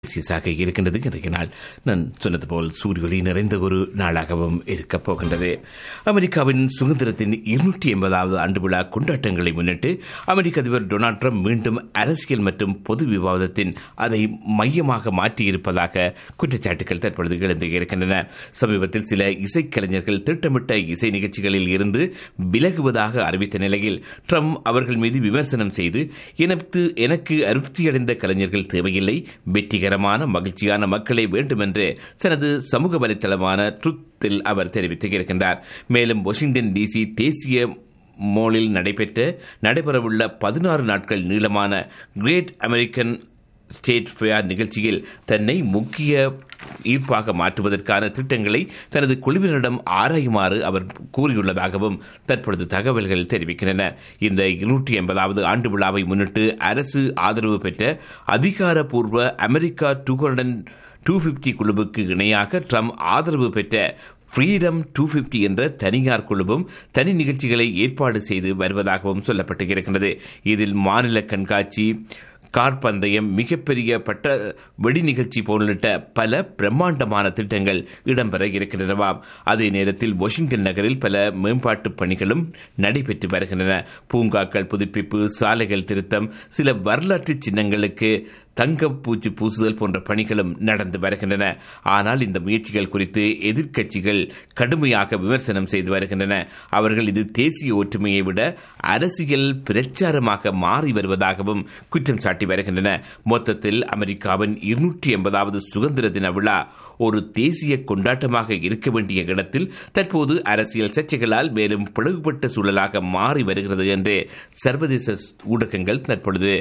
சீசாக இருக்கின்றது இன்றைய நாள் நான் சொன்னது போல் சூரியொளி நிறைந்த ஒரு நாளாகவும் இருக்கப் போகின்றது அமெரிக்காவின் சுதந்திரத்தின் இருநூற்றி எண்பதாவது ஆண்டு விழா கொண்டாட்டங்களை முன்னிட்டு அமெரிக்க அதிபர் டொனால்ட் ட்ரம்ப் மீண்டும் அரசியல் மற்றும் பொது விவாதத்தின் அதை மையமாக மாற்றியிருப்பதாக குற்றச்சாட்டுகள் தற்பொழுது எழுந்து இருக்கின்றன சமீபத்தில் சில இசைக்கலைஞர்கள் திட்டமிட்ட இசை நிகழ்ச்சிகளில் இருந்து விலகுவதாக அறிவித்த நிலையில் ட்ரம்ப் அவர்கள் மீது விமர்சனம் செய்து எனக்கு எனக்கு அதிருப்தியடைந்த கலைஞர்கள் தேவையில்லை வெற்றிகரமான மகிழ்ச்சியான மக்களை வேண்டுமென்று தனது சமூக வலைத்தளமான ட்ருத்தில் அவர் தெரிவித்திருக்கின்றார் மேலும் வாஷிங்டன் டிசி தேசிய மோலில் நடைபெற்ற நடைபெறவுள்ள பதினாறு நாட்கள் நீளமான கிரேட் அமெரிக்கன் ஸ்டேட் ஃபேர் நிகழ்ச்சியில் தன்னை முக்கிய ஈர்ப்பாக மாற்றுவதற்கான திட்டங்களை தனது குழுவினரிடம் ஆராயுமாறு அவர் கூறியுள்ளதாகவும் தற்பொழுது தகவல்கள் தெரிவிக்கின்றன இந்த இருநூற்றி எண்பதாவது ஆண்டு விழாவை முன்னிட்டு அரசு ஆதரவு பெற்ற அதிகாரப்பூர்வ America two hundred two fifty குழுவுக்கு இணையாக ட்ரம்ப் ஆதரவு பெற்ற ஃப்ரீடம் டூ பிப்டி என்ற தனியார் குழுவும் தனி நிகழ்ச்சிகளை ஏற்பாடு செய்து வருவதாகவும் சொல்லப்பட்டு இருக்கின்றது இதில் மாநில கண்காட்சி கார் பந்தயம் மிகப்பெரிய பட்ட வெடி நிகழ்ச்சி போன்றிட்ட பல பிரம்மாண்டமான திட்டங்கள் இடம்பெற இருக்கின்றனவாம் அதே நேரத்தில் வாஷிங்டன் நகரில் பல மேம்பாட்டு பணிகளும் நடைபெற்று வருகின்றன பூங்காக்கள் புதுப்பிப்பு சாலைகள் திருத்தம் சில வரலாற்று சின்னங்களுக்கு தங்கப்பூச்சி பூசுதல் போன்ற பணிகளும் நடந்து வருகின்றன ஆனால் இந்த முயற்சிகள் குறித்து எதிர்க்கட்சிகள் கடுமையாக விமர்சனம் செய்து வருகின்றன அவர்கள் இது தேசிய ஒற்றுமையை விட அரசியல் பிரச்சாரமாக மாறி வருவதாகவும் குற்றம் சாட்டி வருகின்றன மொத்தத்தில் அமெரிக்காவின் இருநூற்றி எண்பதாவது சுதந்திர தின விழா ஒரு தேசிய கொண்டாட்டமாக இருக்க வேண்டிய இடத்தில் தற்போது அரசியல் சர்ச்சைகளால் மேலும் பிளவுபட்ட சூழலாக மாறி வருகிறது என்று சர்வதேச ஊடகங்கள் தற்பொழுது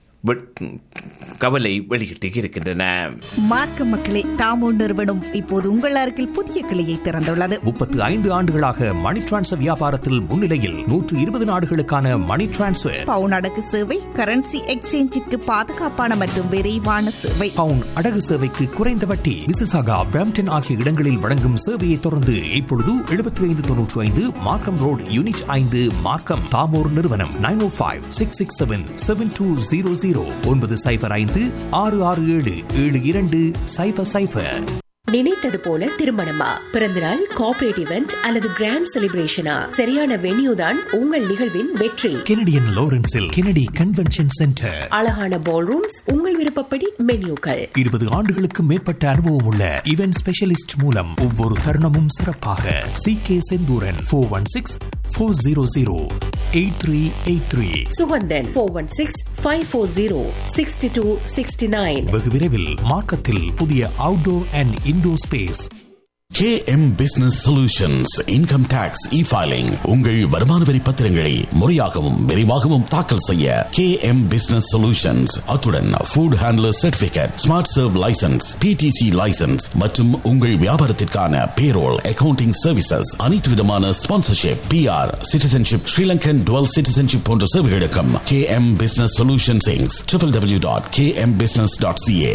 கவலை வெளியிட்டு இருக்கின்றன மார்க்க மக்களே தாமோ நிறுவனம் இப்போது உங்கள் அருகில் புதிய கிளையை திறந்துள்ளது முப்பத்து ஐந்து ஆண்டுகளாக மணி டிரான்ஸ்பர் வியாபாரத்தில் முன்னிலையில் நூற்று இருபது நாடுகளுக்கான மணி டிரான்ஸ்பர் பவுன் அடகு சேவை கரன்சி எக்ஸ்சேஞ்சிற்கு பாதுகாப்பான மற்றும் விரைவான சேவை பவுன் அடகு சேவைக்கு குறைந்த வட்டி மிசிசாகா பிராம்டன் ஆகிய இடங்களில் வழங்கும் சேவையை தொடர்ந்து இப்பொழுது எழுபத்தி ஐந்து தொன்னூற்றி ஐந்து மார்க்கம் ரோட் யூனிட் ஐந்து மார்க்கம் தாமோர் நிறுவனம் நைன் ஓ five six six seven seven two zero zero ஒன்பது சைபர் ஐந்து ஆறு ஆறு ஏழு ஏழு இரண்டு சைபர் சைபர் நினைத்தது போல திருமணமா பிறந்தநாள் கார்ப்பரேட் இவெண்ட் அல்லது கிராண்ட் செலிப்ரேஷனா சரியான வென்யூ தான் உங்கள் நிகழ்வின் வெற்றி கெனடியன் லாரன்ஸில் கெனடி கன்வென்ஷன் சென்டர் அழகான பால் ரூம்ஸ் உங்கள் விருப்பப்படி மென்யூக்கள் இருபது ஆண்டுகளுக்கு மேற்பட்ட அனுபவம் உள்ள இவென்ட் ஸ்பெஷலிஸ்ட் மூலம் ஒவ்வொரு தருணமும் சிறப்பாக C K Senthooran four one six four zero zero eight three eight three Suganthan four one six five four zero sixty two sixty nine வெகு விரைவில் மார்க்கத்தில் புதிய outdoor and indoor space KM Business Solutions Income Tax E-Filing உங்கள் வருமான வரி பத்திரங்களை முறையாகவும் விரைவாகவும் தாக்கல் செய்ய KM Business Solutions அத்துடன் Food Handler Certificate Smart Serve License PTC License மற்றும் உங்கள் வியாபாரத்திற்கான Payroll Accounting Services அனைத்து விதமான Sponsorship PR Citizenship Sri Lankan Dual Citizenship போன்ற சேவைகளுக்கும் KM Business Solutions Inc. www.kmbusiness.ca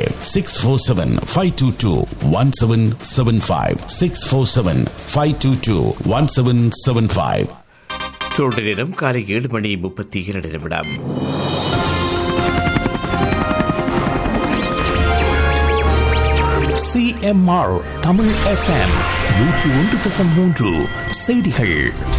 647-522-1775 647-522-1775 தொடர் நேரம் காலை ஏழு மணி முப்பத்தி இரண்டு நிமிடம் சிஎம்ஆர் தமிழ் எஃப்எம் நூற்று ஒன்று தசம் மூன்று செய்திகள்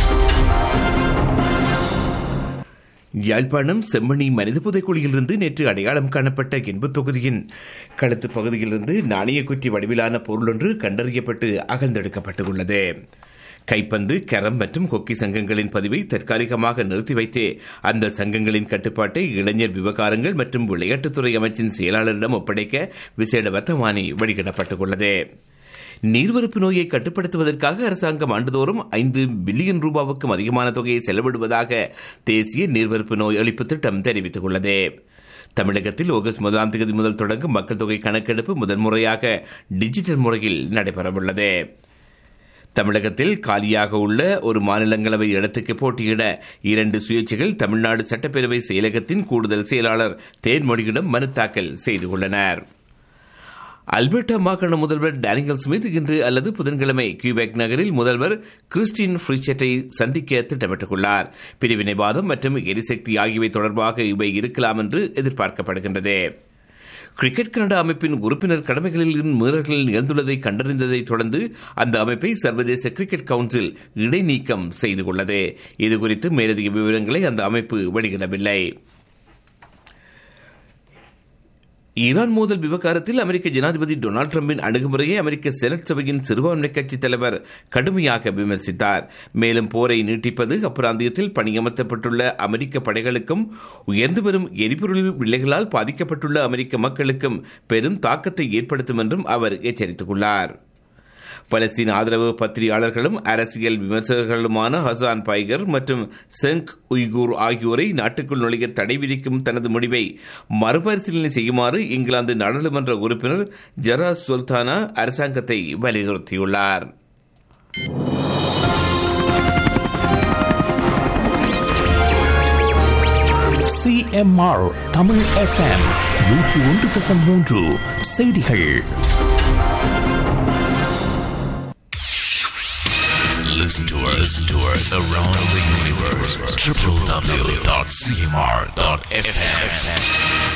யாழ்ப்பாணம் செம்மணி மனித புதைக்குழியிலிருந்து நேற்று அடையாளம் காணப்பட்ட என்பு தொகுதியின் கழுத்து பகுதியிலிருந்து நாணயக்குற்றி வடிவிலான பொருளொன்று கண்டறியப்பட்டு அகழ்ந்தெடுக்கப்பட்டுள்ளது கைப்பந்து கரம் மற்றும் ஹொக்கி சங்கங்களின் பதிவை தற்காலிகமாக நிறுத்தி வைத்தே அந்த சங்கங்களின் கட்டுப்பாட்டை இளைஞர் விவகாரங்கள் மற்றும் விளையாட்டுத்துறை அமைச்சின் செயலாளரிடம் ஒப்படைக்க விசேட வர்த்தமானி வெளியிடப்பட்டுள்ளது நீர்வரப்பு நோயை கட்டுப்படுத்துவதற்காக அரசாங்கம் ஆண்டுதோறும் ஐந்து பில்லியன் ரூபாவுக்கும் அதிகமான தொகையை செலவிடுவதாக தேசிய நீர்வரப்பு நோய் ஒழிப்பு திட்டம் தெரிவித்துள்ளது தமிழகத்தில் ஆகஸ்ட் முதலாம் தேதி முதல் தொடங்கும் மக்கள் தொகை கணக்கெடுப்பு முதன்முறையாக டிஜிட்டல் முறையில் நடைபெறவுள்ளது தமிழகத்தில் காலியாக உள்ள ஒரு மாநிலங்களவை இடத்துக்கு போட்டியிட இரண்டு சுயேட்சைகள் தமிழ்நாடு சட்டப்பேரவை செயலகத்தின் கூடுதல் செயலாளர் தேன்மொழியிடம் மனு தாக்கல் செய்துள்ளனர் அல்பர்டா மாகாண முதல்வர் டேனியல் ஸ்மித் இன்று அல்லது புதன்கிழமை கியூபெக் நகரில் முதல்வர் கிறிஸ்டின் ஃப்ரிச்செட்டை சந்திக்க திட்டமிட்டுள்ளார் பிரிவினைவாதம் மற்றும் எரிசக்தி ஆகியவை தொடர்பாக இவை இருக்கலாம் என்று எதிர்பார்க்கப்படுகின்றது கிரிக்கெட் கனடா அமைப்பின் உறுப்பினர் கடமைகளில் மீறல்கள் நிகழ்ந்துள்ளதை கண்டறிந்ததை தொடர்ந்து அந்த அமைப்பை சர்வதேச கிரிக்கெட் கவுன்சில் இடைநீக்கம் செய்து கொண்டது இதுகுறித்து மேலதிக விவரங்களை அந்த அமைப்பு வெளியிடவில்லை ஈரான் மோதல் விவகாரத்தில் அமெரிக்க ஜனாதிபதி டொனால்டு டிரம்பின் அணுகுமுறையை அமெரிக்க செனட் சபையின் சிறுபான்மை கட்சி தலைவர் கடுமையாக விமர்சித்தார் மேலும் போரை நீட்டிப்பது அப்பிராந்தியத்தில் பணியமர்த்தப்பட்டுள்ள அமெரிக்க படைகளுக்கும் உயர்ந்து வரும் எரிபொருள் விலைகளால் பாதிக்கப்பட்டுள்ள அமெரிக்க மக்களுக்கும் பெரும் தாக்கத்தை ஏற்படுத்தும் என்றும் அவர் எச்சரித்துள்ளார் பலஸ்தீன் ஆதரவு பத்திரிகையாளர்களும் அரசியல் விமர்சகர்களுமான ஹசான் பைகர் மற்றும் செங் உய்கூர் ஆகியோரை நாட்டுக்குள் நுழைய தடை விதிக்கும் தனது முடிவை மறுபரிசீலனை செய்யுமாறு இங்கிலாந்து நாடாளுமன்ற உறுப்பினர் ஜராஸ் சுல்தானா அரசாங்கத்தை வலியுறுத்தியுள்ளார் சிஎம்ஆர் தமிழ் எஃப்எம் நூற்று ஒன்று தசம் மூன்று செய்திகள் Listen to us, listen to us around the universe. www.cmr.fm.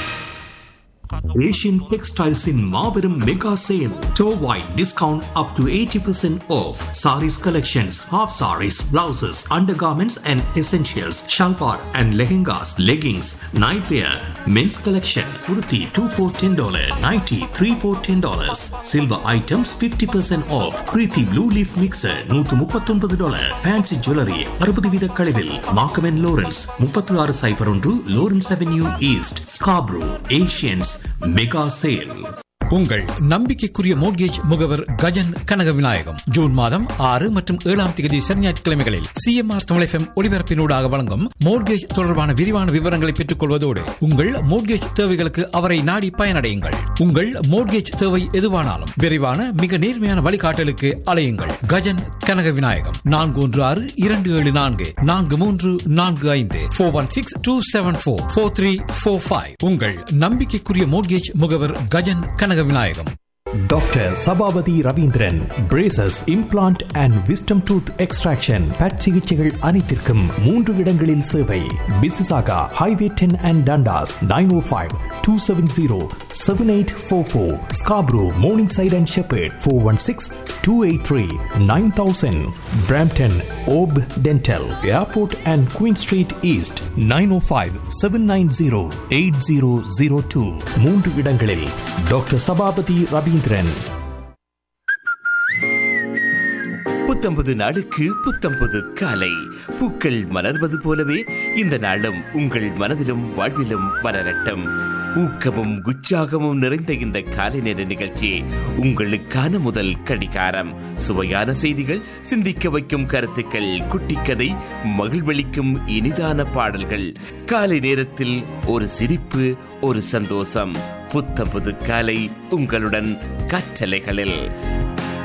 Asian டெக்ஸ்டைல்ஸின் மாபெரும் மெகா சேல் டோவாய் discount up to eighty percent off saris collections half saris blouses undergarments and essentials salwar and lehengas leggings nightwear men's collection kurti two four ten dollar ninety three four ten dollars silver items fifty percent off Preethi blue leaf mixer நூற்று முப்பத்தொன்பது dollar fancy jewellery அறுபது வீத கழிவில் மார்க்கமென் Lawrence முப்பத்தி ஆறு சைஃபர் ஒன்று Lawrence avenue east Scarborough Asians mega sale உங்கள் நம்பிக்கைக்குரிய மோட்கேஜ் முகவர் கஜன் கனக விநாயகம் ஜூன் மாதம் ஆறு மற்றும் ஏழாம் தேதி சனி ஞாயிற்றுக்கிழமைகளில் சிஎம்ஆர் தமிழகம் ஒளிபரப்பினூடாக வழங்கும் மோட்கேஜ் தொடர்பான விரிவான விவரங்களை பெற்றுக் கொள்வதோடு உங்கள் மோட்கேஜ் தேவைகளுக்கு அவரை நாடி பயனடையுங்கள் உங்கள் மோட்கேஜ் தேவை எதுவானாலும் விரைவான மிக நேர்மையான வழிகாட்டலுக்கு அலையுங்கள் கஜன் கனக விநாயகம் நான்கு ஒன்று ஆறு இரண்டு ஏழு நான்கு நான்கு மூன்று நான்கு ஐந்து four one six two seven four four three four five உங்கள் நம்பிக்கைக்குரிய மோட்கேஜ் முகவர் Gajan Kanaga Vinayagam doctor Sabapathy Ravindran braces implant and wisdom tooth extraction பட் சிகிச்சைகள் அனைத்திற்கும் மூன்று இடங்களில் சேவை Mississauga highway ten and Dundas nine O five two seven zero seven eight four four Scarborough Morningside and Sheppard four one six two eight three nine thousand Brampton ஓப் dental airport and queen street east nine O five seven nine zero eight zero zero two மூன்று இடங்களில் doctor Sabapathy Ravindran புத்தம்பது நாளுக்கு புத்தம்பது காலை பூக்கள் மலர்வது போலவே இந்த நாளும் உங்கள் மனதிலும் வாழ்விலும் மலரட்டும் ஊக்கமும் உற்சாகமும் நிறைந்த இந்த காலை நேர நிகழ்ச்சி உங்களுக்கான முதல் கடிகாரம் சுவையான செய்திகள் சிந்திக்க வைக்கும் கருத்துக்கள் குட்டிக்கதை மகிழ்வளிக்கும் இனிதான பாடல்கள் காலை நேரத்தில் ஒரு சிரிப்பு ஒரு சந்தோஷம் புத்தம்பது காலை உங்களுடன் கற்றலைகளில்